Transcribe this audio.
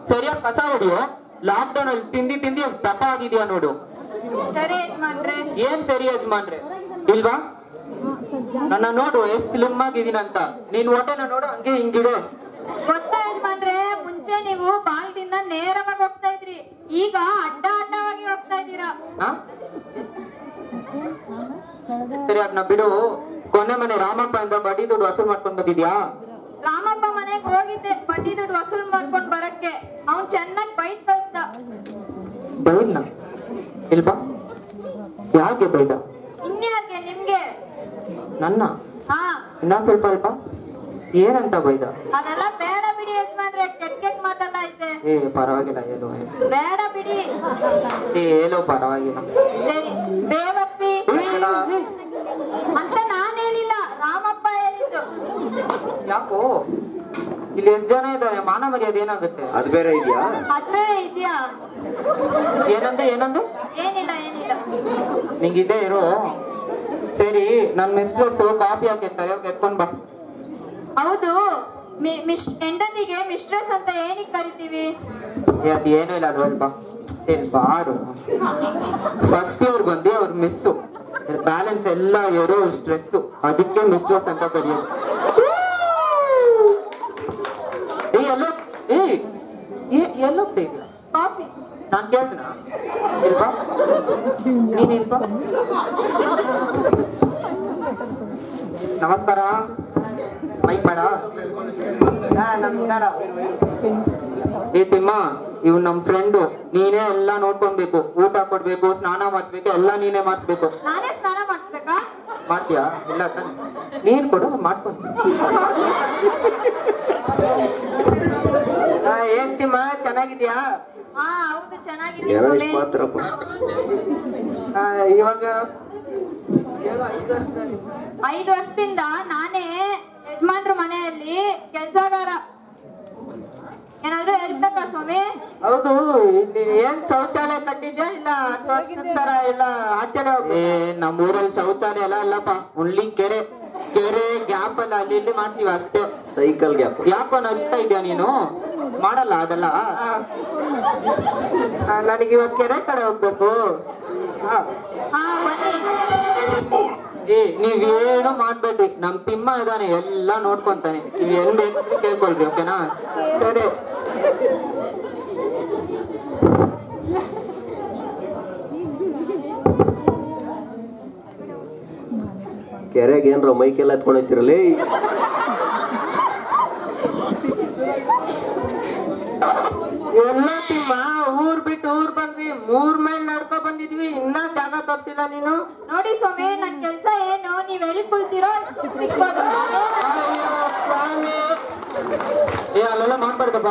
ಸರಿಯಾಗಿ ಕಸ ಹೊಡಿಯೋ lock down ಅಲ್ಲಿ ತಿಂದಿ ತಿಂದಿ ಅಷ್ಟ್ ದಪ್ಪ ಆಗಿದ್ಯಾ ನೋಡು ಸರಿ ಯಜಮಾನ್ರೆ ಏನ್ ಸರಿ ಯಜಮಾನ್ರೆ ಇಲ್ವಾ ನನ್ನ ನೋಡು ಎಷ್ಟ್ ಸ್ಲಿಮ್ ಆಗಿದೀನಿ ಅಂತ ನೀನ್ ಹೊಟ್ಟೆನ ನೋಡು ಹಂಗೆ ಹಿಂಗಿಡು ಗೊತ್ತಾ ಯಜಮಾನ್ರೆ ಮುಂಚೆ ನೀವು ಬಾಲ್ದಿಂದ ನೇರವಾಗಿ ಹೋಗ್ತಾ ಇದ್ರಿ ಈಗ ಅಡ್ಡ ಅಡ್ಡವಾಗಿ ಹೋಗ್ತಾ ಇದ್ದೀರಾ ಆ? ಸರಿ ಅದನ್ನ ಬಿಡು ಕೊನೆ ಮನೆ ರಾಮಪ್ಪ ಇಂದ ಬಡ್ಡಿ ದುಡ್ಡು ವಸೂಲ್ ಮಾಡ್ಕೊಂಡ್ ಬಂದಿದ್ಯಾ ರಾಮಪ್ಪ ಮನೆಗ್ ಹೋಗಿದ್ದೆ ಬಡ್ಡಿ ದುಡ್ಡು ವಸೂಲ್ ಮಾಡ್ಕೊಂಡ್ ಬರಕ್ಕೆ ಅವ್ನ್ ಚೆನ್ನಾಗಿ ಬೈದ್ ಕಳ್ಸ್ದ ಬೈದ್ನ ಇಲ್ವಾ ಯಾಕೆ ಬೈದ ಇನ್ಯಾರ್ಗೆ ನಿಮ್ಗೆ ನನ್ನ ಹಾ ಇನ್ನ ಸ್ವಲ್ಪ ಅಲ್ಪ ಏನಂತ ಬೈದ ಅದೆಲ್ಲ ಬೇಡ ಬಿಡಿ ಯಜಮಾನ್ರೆ ಕೆಟ್ಟ ಕೆಟ್ಟ ಮಾತೆಲ್ಲ ಐತೆ ಏ ಪರವಾಗಿಲ್ಲ ಹೇಳು ಬೇಡ ಬಿಡಿ ಏ ಹೇಳು ಪರವಾಗಿಲ್ಲ ಸರಿ ಬೇವಪ್ಪಿ ಅಂತ ನಾನ್ ಹೇಳಿಲ್ಲ ರಾಮಪ್ಪ ಹೇಳಿದ್ದು ಯಾಕೋ ಇಲ್ಲಿ ಎಷ್ಟ್ ಜನ ಇದ್ದಾರೆ ಮಾನ ಮರ್ಯಾದೆ ಏನಾಗುತ್ತೆ ಅದು ಬೇರೆ ಇದೆಯಾ ಅದ್ನೇ ಇದ್ಯಾ ಏನಂದೆ ಏನಂದೆ ಏನಿಲ್ಲ ಏನಿಲ್ಲ ನಿಂಗಿದ್ದೇ ಇರು ಸರಿ ನನ್ ಮಿಸ್ಟ್ರೆಸ್ ಕಾಫಿ ಹಾಕಿರ್ತಾರೆ ಹೋಗ್ ಎತ್ಕೊಂಡ್ ಬಾ ಹೌದು ಮಿ- ಮಿಸ್ ಹೆಂಡತಿಗೆ ಮಿಸ್ಟ್ರೆಸ್ ಅಂತ ಏನಿಗೆ ಕರಿತೀವಿ ಏ, ಅದ್ ಏನೂ ಇಲ್ಲ ಅದು ಬಾ ಏ ಬಾರು ಫಸ್ಟ್ ಇವ್ರು ಬಂದು ಅವ್ರ ಮಿಸ್ಸು ಬ್ಯಾಲೆನ್ಸ್ ಎಲ್ಲ ಇರೋ ಸ್ಟ್ರೆಸ್ ಅದಕ್ಕೆ ಮಿಸ್ಟ್ರೆಸ್ ಅಂತ ಕರೆಯೋದು ಏ ಎಲ್ಲೋ ಏ ಏ- ಎಲ್ಲೋಗ್ತಾ ಇದೀಯ ಕಾಫಿ ನಾನ್ ಕೇಳ್ತೀನ ಇಲ್ವಾ ನೀನ್ ಇಲ್ವಾ ನಮಸ್ಕಾರ ಮೈಕ್ ಬೇಡ ನಮಸ್ಕಾರ ಏ ತಿಮ್ಮ ಇವ್ ನಮ್ ಫ್ರೆಂಡು ನೀನೇ ಎಲ್ಲ ನೋಡ್ಕೊಳ್ಬೇಕು ಊಟ ಕೊಡ್ಬೇಕು ಸ್ನಾನ ಮಾಡ್ಬೇಕು ಎಲ್ಲ ನೀನೇ ಮಾಡ್ಬೇಕು ನಾನೇ ಸ್ನಾನ ಮಾಡಿಸ್ಬೇಕಾ ಮಾಡ್ತೀಯಾ ಇಲ್ಲ ತಾನೆ ನೀರ್ ಕೊಡು ಮಾಡ್ಕೊಂಡು ಏನ್ ತಿಮ್ಮ ಚೆನ್ನಾಗಿದ್ಯಾ ಹಾ ಹೌದು ಚೆನ್ನಾಗಿದ್ದೀನಿ ಏನೋ ಸ್ವಾಮಿ. ಇಷ್ಟ್ ಮಾತ್ರಪ್ಪ ಆ, ಇವಾಗ ಏಳು ಐದು ವರ್ಷದಲ್ಲಿ ಐದು ವರ್ಷದಿಂದ ನಾನೇ ಯಜಮಾನ್ರ ಮನೆಯಲ್ಲಿ ಕೆಲ್ಸಗಾರ ಏನಾದ್ರು ಹೇಳ್ಬೇಕಾ ಸ್ವಾಮಿ ಹೌದು ಇಲ್ಲಿ ಏನ್ ಶೌಚಾಲಯ ಕಟ್ಟಿದ್ಯಾ ಇಲ್ಲ ವರ್ಷದ ತರ ಇಲ್ಲ ಆಚರಣೆ ಏ ನಮ್ಮೂರಲ್ಲಿ ಶೌಚಾಲಯ ಎಲ್ಲ ಅಲ್ಲಪ್ಪ ಒಳ್ಳಿ ಕೆರೆ ಕೆರೆ ಗ್ಯಾಪ್ ಅಲ್ಲ ಅಲ್ಲಿ ಇಲ್ಲಿ ಮಾಡ್ತೀವಿ ಅಷ್ಟೇ ಸೈಕಲ್ ಗ್ಯಾಪ್ ಯಾಕೋ ನಗ್ತಾ ಇದ್ಯಾ ನೀನು ಮಾಡಲ್ಲ ಅದೆಲ್ಲ ನನಗೆ ಇವತ್ತು ಕೆರೆ ಕಡೆ ಹೋಗ್ಬೇಕು ಹಾ. ಹಾ ಬನ್ನಿ ಏ ನೀವೇನು ಮಾಡ್ಬೇಡ್ರಿ ನಮ್ ತಿಮ್ಮ ಇದಾನೆ ಎಲ್ಲ ನೋಡ್ಕೊಂತಾನೆ ನೀವ್ ಏನ್ ಬೇಕು ಕೇಳ್ಕೊಳ್ರಿ ಓಕೆನಾ ಸರಿ ಕೆರೆಗೆ ಏನ್ರ ಮೈಕೆಲ್ಲ ಎತ್ಕೊಂಡೈತಿರಲೇ ಎಲ್ಲ ತಿಮ್ಮ ಊರ್ ಬಿಟ್ಟು ಊರ್ ಬಂದ್ವಿ ಮೂರ್ ಮೈಲ್ ನಡ್ಕೊ ಬಂದಿದ್ವಿ ಇನ್ನ ಜಾಗ ತೋರ್ಸಿಲ್ಲ ನೀನು ನೋಡಿ ಸ್ವಾಮಿ ನನ್ ಕೆಲ್ಸ ಏನು ನೀವ್ ಎಲ್ಲಿ ಕುಳ್ತಿರೋ ಇಕ್ಬೋದು. ಅಯ್ಯೋ ಸ್ವಾಮಿ ಏ ಅಲ್ಲೆಲ್ಲ ಮಾಡ್ಬಾರ್ದಪ್ಪ